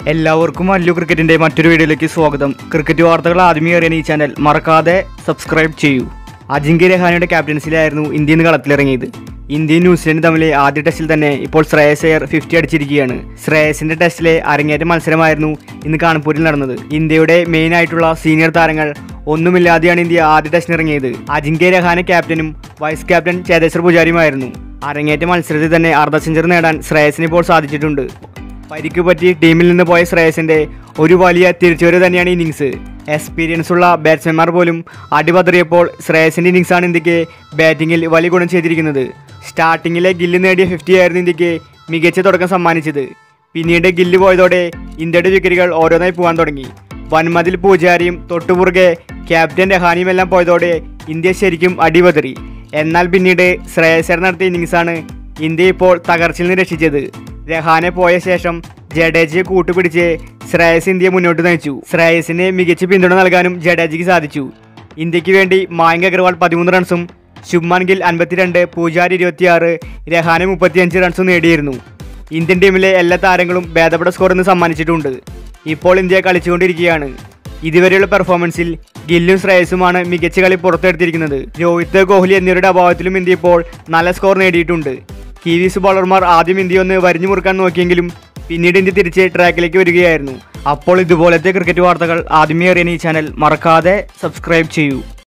എല്ലാവർക്കും അല്ലു ക്രിക്കറ്റിന്റെ മറ്റൊരു വീഡിയോയിലേക്ക് സ്വാഗതം ക്രിക്കറ്റ് വാർത്തകൾ ആദ്യമേ അറിയാൻ ഈ ചാനൽ മറക്കാതെ സബ്സ്ക്രൈബ് ചെയ്യൂ അജിങ്ക്യ രഹാനയുടെ ക്യാപ്റ്റൻസിലായിരുന്നു ഇന്ത്യ ഇന്ന് കളത്തിലിറങ്ങിയത് ഇന്ത്യയും ന്യൂസിലൻഡും തമ്മിലെ ആദ്യ ടെസ്റ്റിൽ തന്നെ ഇപ്പോൾ ശ്രേയസ് അയ്യർ ഫിഫ്റ്റി അടിച്ചിരിക്കുകയാണ് ശ്രേയസിന്റെ ടെസ്റ്റിലെ അരങ്ങേറ്റ മത്സരമായിരുന്നു ഇന്ന് കാൺപൂരിൽ നടന്നത് ഇന്ത്യയുടെ മെയിൻ ആയിട്ടുള്ള സീനിയർ താരങ്ങൾ ഒന്നുമില്ലാതെയാണ് ഇന്ത്യ ആദ്യ ടെസ്റ്റിനിറങ്ങിയത് അജിങ്ക്യ രഹാന ക്യാപ്റ്റനും വൈസ് ക്യാപ്റ്റൻ ചേതേശ്വർ പൂജാരിയുമായിരുന്നു അരങ്ങേറ്റ മത്സരത്തിൽ തന്നെ അർദ്ധ സെഞ്ചുറി നേടാൻ ശ്രേയസിന് ഇപ്പോൾ സാധിച്ചിട്ടുണ്ട് പരിക്ക് പറ്റി ടീമിൽ നിന്ന് പോയ ശ്രേയസിന്റെ ഒരു വലിയ തിരിച്ചുവരവ് തന്നെയാണ് ഇന്നിങ്സ് എക്സ്പീരിയൻസ് ഉള്ള ബാറ്റ്സ്മാൻമാർ പോലും അടിപതറിയപ്പോൾ ശ്രേയസിന്റെ ഇന്നിങ്സാണ് ഇന്ത്യക്ക് ബാറ്റിങ്ങിൽ വലിയ ഗുണം ചെയ്തിരിക്കുന്നത് സ്റ്റാർട്ടിങ്ങിലെ ഗില്ല് നേടിയ ഫിഫ്റ്റി ആയിരുന്നു ഇന്ത്യക്ക് മികച്ച തുടക്കം സമ്മാനിച്ചത് പിന്നീട് ഗില്ല് പോയതോടെ ഇന്ത്യയുടെ വിക്കറ്റുകൾ ഓരോന്നായി പോകാൻ തുടങ്ങി വൻമതിൽ പൂജാരിയും തൊട്ടുപുറകെ ക്യാപ്റ്റൻ രഹാനിയും എല്ലാം പോയതോടെ ഇന്ത്യ ശരിക്കും അടിപതറി എന്നാൽ പിന്നീട് ശ്രേയസർ നടത്തിയ ഇന്നിങ്സാണ് ഇന്ത്യ ഇപ്പോൾ തകർച്ചയിൽ നിന്ന് രക്ഷിച്ചത് രഹാനെ പോയ ശേഷം ജഡേജയെ കൂട്ടുപിടിച്ച് ശ്രേയസ് ഇന്ത്യ മുന്നോട്ട് നയിച്ചു ശ്രേയസിന് മികച്ച പിന്തുണ നൽകാനും ജഡേജയ്ക്ക് സാധിച്ചു ഇന്ത്യക്ക് വേണ്ടി മായങ്ക് അഗർവാൾ പതിമൂന്ന് റൺസും ശുഭ്മാൻ ഗിൽ അൻപത്തിരണ്ട് പൂജാരി ഇരുപത്തിയാറ് രഹാനെ മുപ്പത്തിയഞ്ച് റൺസും നേടിയിരുന്നു ഇന്ത്യൻ ടീമിലെ എല്ലാ താരങ്ങളും ഭേദപ്പെട്ട സ്കോർ ഇന്ന് സമ്മാനിച്ചിട്ടുണ്ട് ഇപ്പോൾ ഇന്ത്യ കളിച്ചുകൊണ്ടിരിക്കുകയാണ് ഇതുവരെയുള്ള പെർഫോമൻസിൽ ഗില്ലും ശ്രേയസുമാണ് മികച്ച കളി പുറത്തെടുത്തിരിക്കുന്നത് രോഹിത് കോഹ്ലി എന്നിവരുടെ അഭാവത്തിലും ഇന്ത്യ ഇപ്പോൾ നല്ല സ്കോർ നേടിയിട്ടുണ്ട് കിവീസ് ബോളർമാർ ആദ്യം ഇന്ത്യ ഒന്ന് വരിഞ്ഞു മുറുക്കാൻ നോക്കിയെങ്കിലും പിന്നീട് ഇന്ത്യ തിരിച്ച് ട്രാക്കിലേക്ക് വരികയായിരുന്നു അപ്പോൾ ഇതുപോലത്തെ ക്രിക്കറ്റ് വാർത്തകൾ ആദ്യമേ അറിയാൻ ഈ ചാനൽ മറക്കാതെ സബ്സ്ക്രൈബ് ചെയ്യൂ